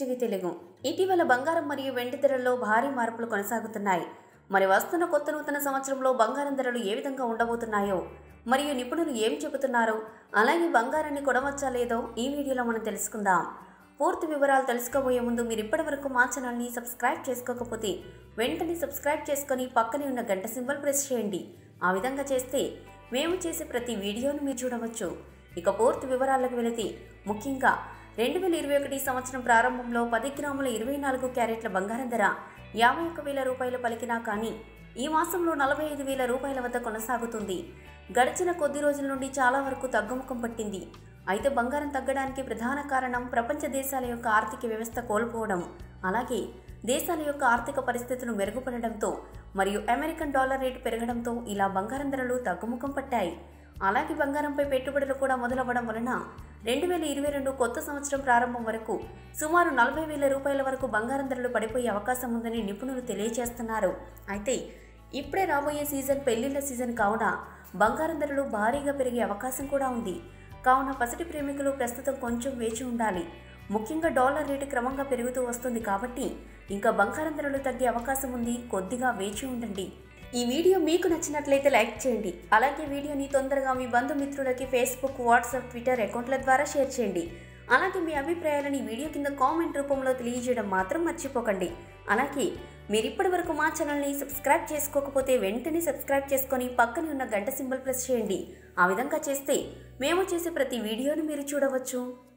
TV Telugu ఇటీవల బంగారం మరియు వెండి ధరల్లో భారీ మార్పులు కొనసాగుతున్నాయి మరి వస్తున్న కొత్త నూతన సంవత్సరంలో బంగారం ధరలు ఏ విధంగా ఉండబోతున్నాయో మరియు నిపుణులు ఏం చెబుతున్నారో అలాగే బంగారాన్ని కొనవచ్చా లేదో ఈ వీడియోలో మనం తెలుసుకుందాం పూర్తి వివరాలు తెలుసుకోబోయే ముందు మీరు ఇప్పటివరకు మా ఛానల్ని సబ్స్క్రైబ్ చేసుకోకపోతే వెంటనే సబ్స్క్రైబ్ చేసుకొని పక్కనే ఉన్న గంట సింబల్ ప్రెస్ చేయండి ఆ విధంగా చేస్తే మేము చేసే ప్రతి వీడియోను మీరు చూడవచ్చు ఇక పూర్తి వివరాలకు వెళితే ముఖ్యంగా రెండు వేల ఇరవై ఒకటి సంవత్సరం ప్రారంభంలో పది గ్రాముల ఇరవై నాలుగు క్యారెట్ల బంగారం ధర యాభై ఒక్క వేల రూపాయలు పలికినా కానీ ఈ మాసంలో నలభై ఐదు వేల రూపాయల వద్ద కొనసాగుతుంది గడిచిన కొద్ది రోజుల నుండి చాలా వరకు తగ్గుముఖం పట్టింది అయితే బంగారం తగ్గడానికి ప్రధాన కారణం ప్రపంచ దేశాల యొక్క ఆర్థిక వ్యవస్థ కోల్పోవడం అలాగే దేశాల యొక్క ఆర్థిక పరిస్థితులు మెరుగుపడడంతో మరియు అమెరికన్ డాలర్ రేటు పెరగడంతో ఇలా బంగారం ధరలు తగ్గుముఖం పట్టాయి అలాగే బంగారంపై పెట్టుబడులు కూడా మొదలవ్వడం వలన రెండు వేల ఇరవై రెండు కొత్త సంవత్సరం ప్రారంభం వరకు సుమారు నలభై వేల రూపాయల వరకు బంగారం ధరలు పడిపోయే అవకాశం ఉందని నిపుణులు తెలియజేస్తున్నారు అయితే ఇప్పుడే రాబోయే సీజన్ పెళ్లిళ్ల సీజన్ కావున బంగారం ధరలు భారీగా పెరిగే అవకాశం కూడా ఉంది కావున పసిటి ప్రేమికులు ప్రస్తుతం కొంచెం వేచి ఉండాలి ముఖ్యంగా డాలర్ రేటు క్రమంగా పెరుగుతూ వస్తుంది కాబట్టి ఇంకా బంగారం ధరలు తగ్గే అవకాశం ఉంది కొద్దిగా వేచి ఉండండి ఈ వీడియో మీకు నచ్చినట్లయితే లైక్ చేయండి అలాగే వీడియోని తొందరగా మీ బంధుమిత్రులకి ఫేస్బుక్ వాట్సాప్ ట్విట్టర్ అకౌంట్ల ద్వారా షేర్ చేయండి అలాగే మీ అభిప్రాయాలను ఈ వీడియో కింద కామెంట్ రూపంలో తెలియజేయడం మాత్రం మర్చిపోకండి అలాగే మీరు ఇప్పటి వరకు మా ఛానల్ని సబ్స్క్రైబ్ చేసుకోకపోతే వెంటనే సబ్స్క్రైబ్ చేసుకొని పక్కనే ఉన్న గంట సింబల్ ప్రెస్ చేయండి ఆ విధంగా చేస్తే మేము చేసే ప్రతి వీడియోను మీరు చూడవచ్చు